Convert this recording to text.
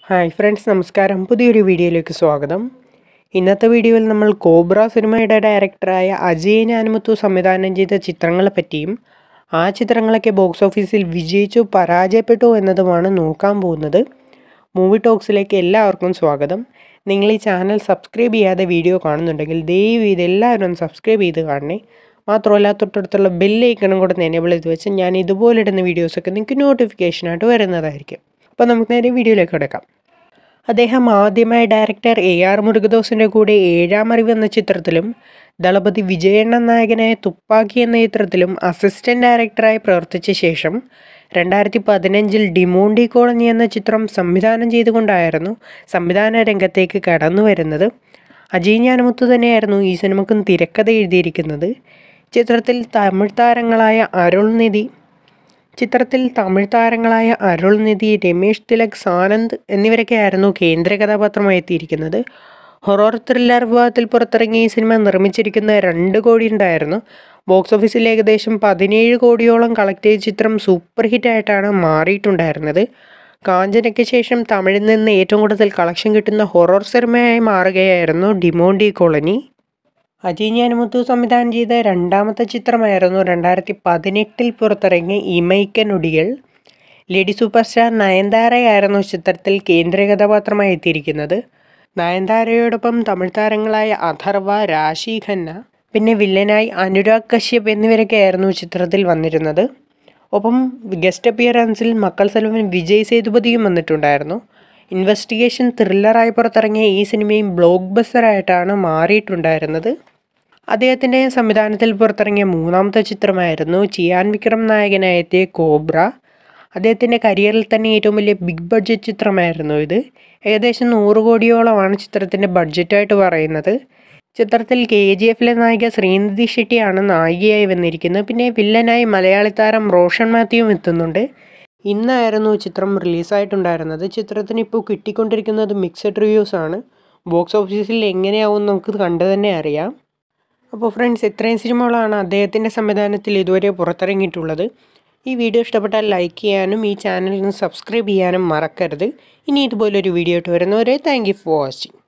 hi friends നമസ്കാരം പുതിയൊരു വീഡിയോയിലേക്ക് സ്വാഗതം ഇന്നത്തെ വീഡിയോയിൽ നമ്മൾ കോബ്ര സിനിമയുടെ ഡയറക്ടറായ അജയ് ഞാനുമുത്തു സംവിധാനം ചെയ്ത ചിത്രങ്ങളെ പറ്റിയും ആ ചിത്രങ്ങളൊക്കെ ബോക്സ് ഓഫീസിൽ വിജയിച്ചു പരാജയപ്പെട്ടു എന്നതുമാണ് നോക്കാൻ പോകുന്നത് മൂവി ടോക്സിലേക്ക് എല്ലാവർക്കും സ്വാഗതം നിങ്ങൾ ഈ ചാനൽ സബ്സ്ക്രൈബ് ചെയ്യാതെ വീഡിയോ കാണുന്നുണ്ടെങ്കിൽ ദയവ് ചെയ്ത് എല്ലാവരും ഒന്ന് സബ്സ്ക്രൈബ് ചെയ്ത് കാണണേ മാത്രമല്ല തൊട്ടടുത്തുള്ള ബെല്ലൈക്കണും കൂടെ എനേബിൾ ചെയ്ത് വെച്ച് ഞാൻ ഇതുപോലെ ഇടുന്ന വീഡിയോസൊക്കെ നിങ്ങൾക്ക് നോട്ടിഫിക്കേഷനായിട്ട് വരുന്നതായിരിക്കും അപ്പോൾ നമുക്ക് നേരെ വീഡിയോയിലേക്ക് കിടക്കാം അദ്ദേഹം ആദ്യമായി ഡയറക്ടർ എ ആർ മുരുകദോസിൻ്റെ കൂടെ ഏഴാം അറിവ് എന്ന ചിത്രത്തിലും ദളപതി വിജയണ്ണൻ നായകനായ തുപ്പാക്കി എന്ന ചിത്രത്തിലും അസിസ്റ്റന്റ് ഡയറക്ടറായി പ്രവർത്തിച്ച ശേഷം രണ്ടായിരത്തി പതിനഞ്ചിൽ ഡിമോണ്ടി കോളനി എന്ന ചിത്രം സംവിധാനം ചെയ്തുകൊണ്ടായിരുന്നു സംവിധാന രംഗത്തേക്ക് കടന്നു വരുന്നത് അജയ് ജ്ഞാനമുത്ത് തന്നെയായിരുന്നു ഈ സിനിമക്കും തിരക്കഥ എഴുതിയിരിക്കുന്നത് ചിത്രത്തിൽ തമിഴ് താരങ്ങളായ അരുൾനിധി ചിത്രത്തിൽ തമിഴ് താരങ്ങളായ അരുൾനിധി രമേഷ് തിലക് സാനന്ദ് എന്നിവരൊക്കെയായിരുന്നു കേന്ദ്ര കഥാപാത്രമായി എത്തിയിരിക്കുന്നത് ഹൊറർ ത്രില്ലർ വിഭാഗത്തിൽ പുറത്തിറങ്ങിയ ഈ സിനിമ നിർമ്മിച്ചിരിക്കുന്ന രണ്ട് കോടി ഉണ്ടായിരുന്നു ബോക്സ് ഓഫീസിൽ ഏകദേശം പതിനേഴ് കോടിയോളം കളക്ട് ചെയ്ത ചിത്രം സൂപ്പർ ഹിറ്റായിട്ടാണ് മാറിയിട്ടുണ്ടായിരുന്നത് കാഞ്ചനയ്ക്ക് ശേഷം തമിഴിൽ നിന്ന് ഏറ്റവും കൂടുതൽ കളക്ഷൻ കിട്ടുന്ന ഹൊറർ സിനിമയായി മാറുകയായിരുന്നു ഡിമോണ്ടി കോളനി അജയ് ജ്ഞാനമുത്തു സംവിധാനം ചെയ്ത രണ്ടാമത്തെ ചിത്രമായിരുന്നു രണ്ടായിരത്തി പതിനെട്ടിൽ പുറത്തിറങ്ങിയ Imaikkaa Nodigal lady super star നയൻതാരയായിരുന്നു ചിത്രത്തിൽ കേന്ദ്ര കഥാപാത്രമായി എത്തിയിരിക്കുന്നത് നയൻതാരയോടൊപ്പം തമിഴ് താരങ്ങളായ അഥർവ രാശി ഖന്ന പിന്നെ വില്ലനായി അനുരാഗ് കശ്യപ് എന്നിവരൊക്കെയായിരുന്നു ചിത്രത്തിൽ വന്നിരുന്നത് ഒപ്പം ഗസ്റ്റ് അപ്പിയറൻസിൽ മക്കൾ സെൽവൻ വിജയ് സേതുപതിയും വന്നിട്ടുണ്ടായിരുന്നു ഇൻവെസ്റ്റിഗേഷൻ ത്രില്ലറായി പുറത്തിറങ്ങിയ ഈ സിനിമയും ബ്ലോക്ക് ബസ്റ്ററായിട്ടാണ് മാറിയിട്ടുണ്ടായിരുന്നത് അദ്ദേഹത്തിൻ്റെ സംവിധാനത്തിൽ പുറത്തിറങ്ങിയ മൂന്നാമത്തെ ചിത്രമായിരുന്നു ചിയാൻ വിക്രം നായകനായ എത്തിയ കോബ്ര അദ്ദേഹത്തിൻ്റെ കരിയറിൽ തന്നെ ഏറ്റവും വലിയ ബിഗ് ബഡ്ജറ്റ് ചിത്രമായിരുന്നു ഇത് ഏകദേശം നൂറ് കോടിയോളമാണ് ചിത്രത്തിൻ്റെ ബഡ്ജറ്റായിട്ട് പറയുന്നത് ചിത്രത്തിൽ കെ ജി എഫിലെ നായിക ശ്രീനിധി ഷെട്ടിയാണ് നായികയായി വന്നിരിക്കുന്നത് പിന്നെ വില്ലനായി മലയാളി താരം റോഷൻ മാത്യുവും എത്തുന്നുണ്ട് ഇന്നായിരുന്നു ചിത്രം റിലീസായിട്ടുണ്ടായിരുന്നത് ചിത്രത്തിന് ഇപ്പോൾ കിട്ടിക്കൊണ്ടിരിക്കുന്നത് മിക്സഡ് റിവ്യൂസ് ആണ് ബോക്സ് ഓഫീസിൽ എങ്ങനെയാവും നമുക്ക് കണ്ടു തന്നെ അറിയാം അപ്പോൾ ഫ്രണ്ട്സ് ഇത്രയും സിനിമകളാണ് അദ്ദേഹത്തിൻ്റെ സംവിധാനത്തിൽ ഇതുവരെ പുറത്തിറങ്ങിയിട്ടുള്ളത് ഈ വീഡിയോ ഇഷ്ടപ്പെട്ടാൽ ലൈക്ക് ചെയ്യാനും ഈ ചാനലിന് സബ്സ്ക്രൈബ് ചെയ്യാനും മറക്കരുത് ഇനി ഇതുപോലൊരു വീഡിയോ ആയിട്ട് വരുന്നവരെ താങ്ക് യു ഫോർ വാച്ചിങ്